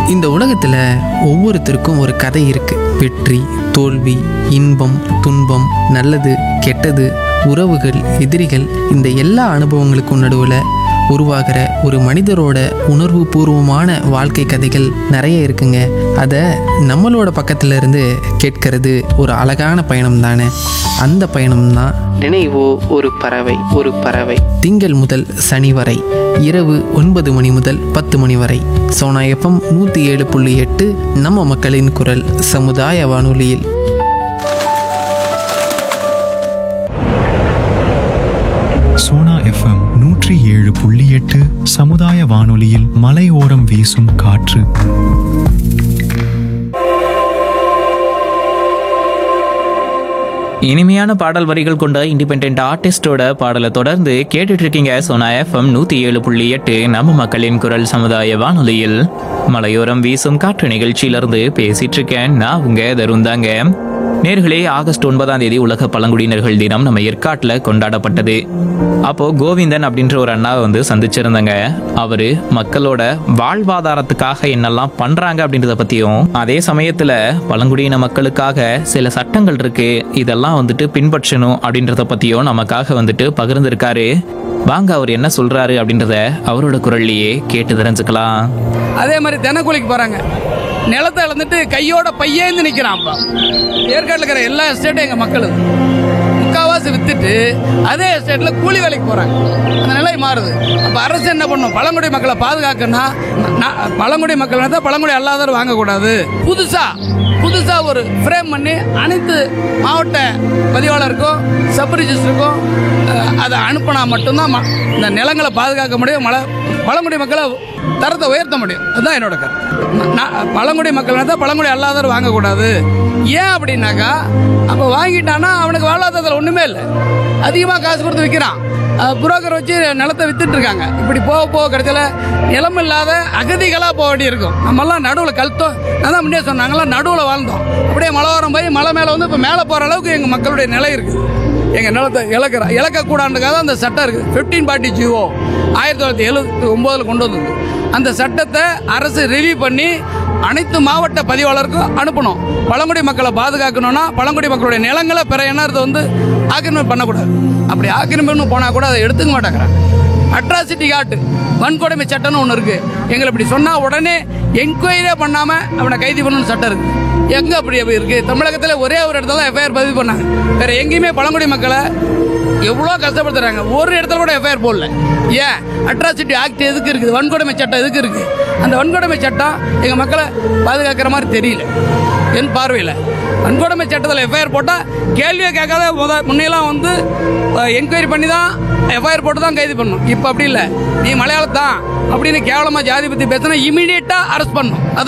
இந்த உலகத்தில் ஒவ்வொருத்தருக்கும் ஒரு கதை இருக்கு வெற்றி தோல்வி இன்பம் துன்பம் நல்லது கெட்டது உறவுகள் எதிரிகள் இந்த எல்லா அனுபவங்களுக்கும் நடுவில் உருவாகிற ஒரு மனிதரோட உணர்வு பூர்வமான வாழ்க்கை கதைகள் நிறைய இருக்குங்க அதை நம்மளோட பக்கத்துல இருந்து கேட்கறது ஒரு அழகான பயணம் தானே அந்த பயணம் தான் நினைவோ ஒரு பறவை ஒரு பறவை திங்கள் முதல் சனி வரை இரவு ஒன்பது மணி முதல் பத்து மணி வரை சோனா எஃப்எம் நூற்றி ஏழு புள்ளி எட்டு நம்ம மக்களின் குரல் சமுதாய வானொலியில் சோனா எஃப்எம் நூற்றி ஏழு புள்ளி எட்டு சமுதாய வானொலியில் மலையோரம் வீசும் காற்று இனிமையான பாடல் வரிகள் கொண்ட இண்டிபெண்ட் ஆர்டிஸ்டோட பாடலை தொடர்ந்து கேட்டுட்டு இருக்கீங்க சோனா எஃப்எம் நூத்தி ஏழு புள்ளி எட்டு நம்ம மக்களின் குரல் சமுதாய வானொலியில் மலையோரம் வீசும் காற்று நிகழ்ச்சியிலிருந்து பேசிட்டு இருக்கேன் நான் உங்க தருந்தாங்க நேர்களே ஆகஸ்ட் ஒன்பதாம் தேதி உலக பழங்குடியினர்கள் தினம் நம்ம ஏற்காட்டில் கொண்டாடப்பட்டது அப்போ கோவிந்தன் அப்படின்ற ஒரு அண்ணாவை வந்து சந்திச்சிருந்தாங்க அவரு மக்களோட வாழ்வாதாரத்துக்காக என்னெல்லாம் பண்றாங்க அப்படின்றத பத்தியும் அதே சமயத்துல பழங்குடியின மக்களுக்காக சில சட்டங்கள் இருக்கு இதெல்லாம் வந்துட்டு பின்பற்றணும் அப்படின்றத பத்தியும் நமக்காக வந்துட்டு பகிர்ந்திருக்காரு வாங்க அவர் என்ன சொல்றாரு அப்படின்றத அவரோட குரல்லையே கேட்டு தெரிஞ்சுக்கலாம் அதே மாதிரி தினக்கூலிக்கு போறாங்க நிலத்தை இழந்துட்டு கையோட பையேந்து நிக்கிறான் அப்ப ஏற்காட்டில் இருக்கிற எல்லா எஸ்டேட்டும் எங்க மக்கள் முக்காவாசி வித்துட்டு அதே எஸ்டேட்ல கூலி வேலைக்கு போறாங்க அந்த நிலை மாறுது அப்ப அரசு என்ன பண்ணும் பழங்குடி மக்களை பாதுகாக்கணும்னா நா- பழங்குடி மக்கள் தான் பழங்குடி அல்லாதவர் வாங்கக்கூடாது புதுசா புதுசா ஒரு ஃப்ரேம் பண்ணி அனைத்து மாவட்ட பதிவாளருக்கும் சப் ரிஜிஸ்டருக்கும் அஹ், அதை அனுப்பினா மட்டும்தான் ம- இந்த நிலங்களை பாதுகாக்க முடியும் மழை பழங்குடி மக்களை தரத்தை உயர்த்த முடியும் அதுதான் என்னோட கருத்து நான் பழங்குடி மக்கள் தான் பழங்குடி அல்லாதவர் வாங்கக்கூடாது ஏன் அப்படின்னாக்கா அப்போ வாங்கிட்டான்னா அவனுக்கு வாழ்வாதாரத்தில் ஒன்றுமே இல்லை அதிகமாக காசு கொடுத்து விற்கிறான் புரோக்கர் வச்சு நிலத்தை வித்துட்டு இருக்காங்க இப்படி போக போக கிடைச்சல நிலம் இல்லாத அகதிகளாக போக வேண்டி இருக்கும் நம்மெல்லாம் நடுவில் கழுத்தோம் நான் தான் முன்னே சொன்னாங்களாம் நடுவில் வாழ்ந்தோம் அப்படியே மலை வரம் போய் மலை மேலே வந்து இப்போ மேலே போகிற அளவுக்கு எங்கள் மக்களுடைய நிலை இருக்குது எங்கள் நிலத்தை இழக்கிற இழக்கக்கூடாதுக்காக அந்த சட்டம் இருக்குது ஃபிஃப்டீன் பார்ட்டி ஜிஓ ஆயிரத்தி தொள்ளாயிரத்தி எழுபத்தி ஒம்போதில் கொண்டு வந்தது அந்த சட்டத்தை அரசு ரிவ்யூ பண்ணி அனைத்து மாவட்ட பதிவாளருக்கும் அனுப்பணும் பழங்குடி மக்களை பாதுகாக்கணும்னா பழங்குடி மக்களுடைய நிலங்களை பிற இனத்தை வந்து ஆக்கிரமிப்பு பண்ணக்கூடாது அப்படி ஆக்கிரமிப்புன்னு போனால் கூட அதை எடுத்துக்க மாட்டேங்கிறாங்க அட்ராசிட்டி காட்டு வன்கொடுமை சட்டம்னு ஒன்று இருக்கு எங்களை இப்படி சொன்னால் உடனே என்கொயரியே பண்ணாமல் அவனை கைது பண்ணணும்னு சட்டம் இருக்கு எங்க அப்படி அப்படி இருக்கு தமிழகத்தில் ஒரே ஒரு இடத்துல தான் எஃப்ஐஆர் பதிவு பண்ணாங்க வேற எங்கேயுமே பழங்குடி மக்களை எவ்வளோ கஷ்டப்படுத்துறாங்க ஒரு இடத்துல கூட எஃப்ஐஆர் போடல ஏன் அட்ராசிட்டி ஆக்ட் எதுக்கு இருக்குது வன்கொடுமை சட்டம் எதுக்கு இருக்கு அந்த வன்கொடுமை சட்டம் எங்கள் மக்களை பாதுகாக்கிற மாதிரி தெரியல என் பார்வையில் வன்கொடுமை சட்டத்தில் எஃப்ஐஆர் போட்டால் கேள்வியே கேட்காத முத முன்னையெல்லாம் வந்து என்கொயரி பண்ணி தான் எஃப்ஐஆர் போட்டு தான் கைது பண்ணணும் இப்போ அப்படி இல்லை நீ மலையாளத்தான் அப்படின்னு கேவலமாக ஜாதி பற்றி பேசினா இமீடியட்டாக அரெஸ்ட் பண்ணணும் அது